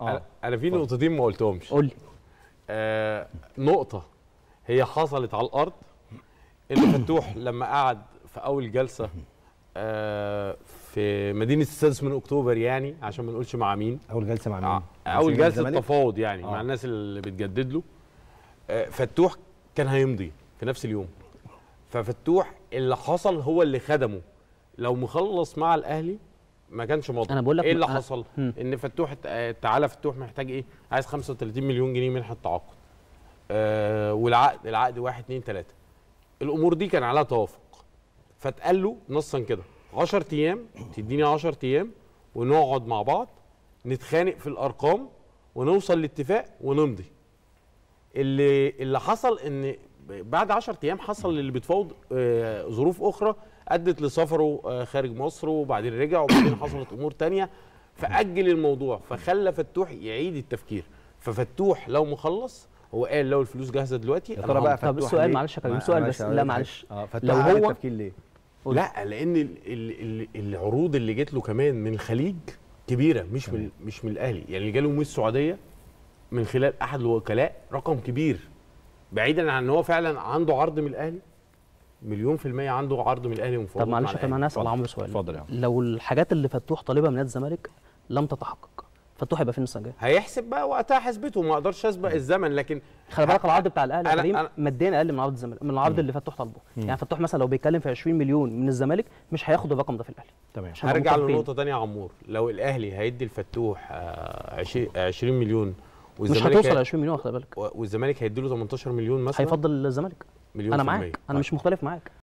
انا أنا في نقطتين ما قلتهمش قول لي آه نقطة هي حصلت على الأرض إن فتوح لما قعد في أول جلسة آه في مدينة السادس من أكتوبر يعني عشان ما نقولش مع مين اول جلسه مع آه، مين أول مع جلسة الزمالك؟ تفاوض يعني آه. مع الناس اللي بتجدد له آه فتوح كان هيمضي في نفس اليوم ففتوح اللي حصل هو اللي خدمه لو مخلص مع الأهلي ما كانش مضى أنا بقول لك ايه اللي أنا- حصل مم. ان فتوح آه، تعالى فتوح محتاج ايه عايز 35 مليون جنيه منحه تعاقد آه والعقد العقد 1 2 3 الامور دي كان عليها توافق فاتقال له نصا كده 10 ايام تديني 10 ايام ونقعد مع بعض نتخانق في الارقام ونوصل لاتفاق ونمضي اللي اللي حصل ان بعد 10 ايام حصل اللي بتفاوض آه، ظروف اخرى ادت لسفره آه، خارج مصر وبعدين رجع وبعدين حصلت امور تانية فاجل الموضوع فخلى فتوح يعيد التفكير ففتوح لو مخلص هو قال لو الفلوس جاهزه دلوكي يا أنا ترى بقى همضي. طب فتوح السؤال ليه؟ معلش يا كريم، ما- سؤال معلش بس. هقول لا لك حاجة. معلش. اه لو فتوح عاد هو- التفكير ليه؟ قول. لا لان ال ال ال العروض اللي جت له كمان من الخليج كبيره مش من مش من الاهلي يعني اللي جاله من السعوديه من خلال احد الوكلاء رقم كبير بعيدا عن ان هو فعلا عنده عرض من الاهلي مليون في المية عنده عرض من الاهلي ومفاوضات طب مع معلش يا الأهلي. كمان اسال اتفضل. عمرو سؤال اتفضل يا عم. لو الحاجات اللي فتوح طالبها من نادي الزمالك لم تتحقق فتوح هيبقى فين السنه الجايه هيحسب بقى وقتها حسبته ما اقدرش اسبق الزمن لكن خلي بالك العرض بتاع الاهلي يا أنا- كريم أنا- ماديا اقل من عرض الزمالك من العرض اللي فتوح طالبه يعني فتوح مثلا لو بيتكلم في 20 مليون من الزمالك مش هياخد الرقم ده في الاهلي تمام عشان نبقى هرجع متفقين. لنقطه تانية يا عمور لو الاهلي هيدي الفتوح آه، 20 20 مليون مش والزمالك هتوصل هي- 20 مليون خلي بالك والزمالك هيدي له 18 مليون مثلا هيفضل الزمالك مليون انا في معاك المية. انا مش مختلف معاك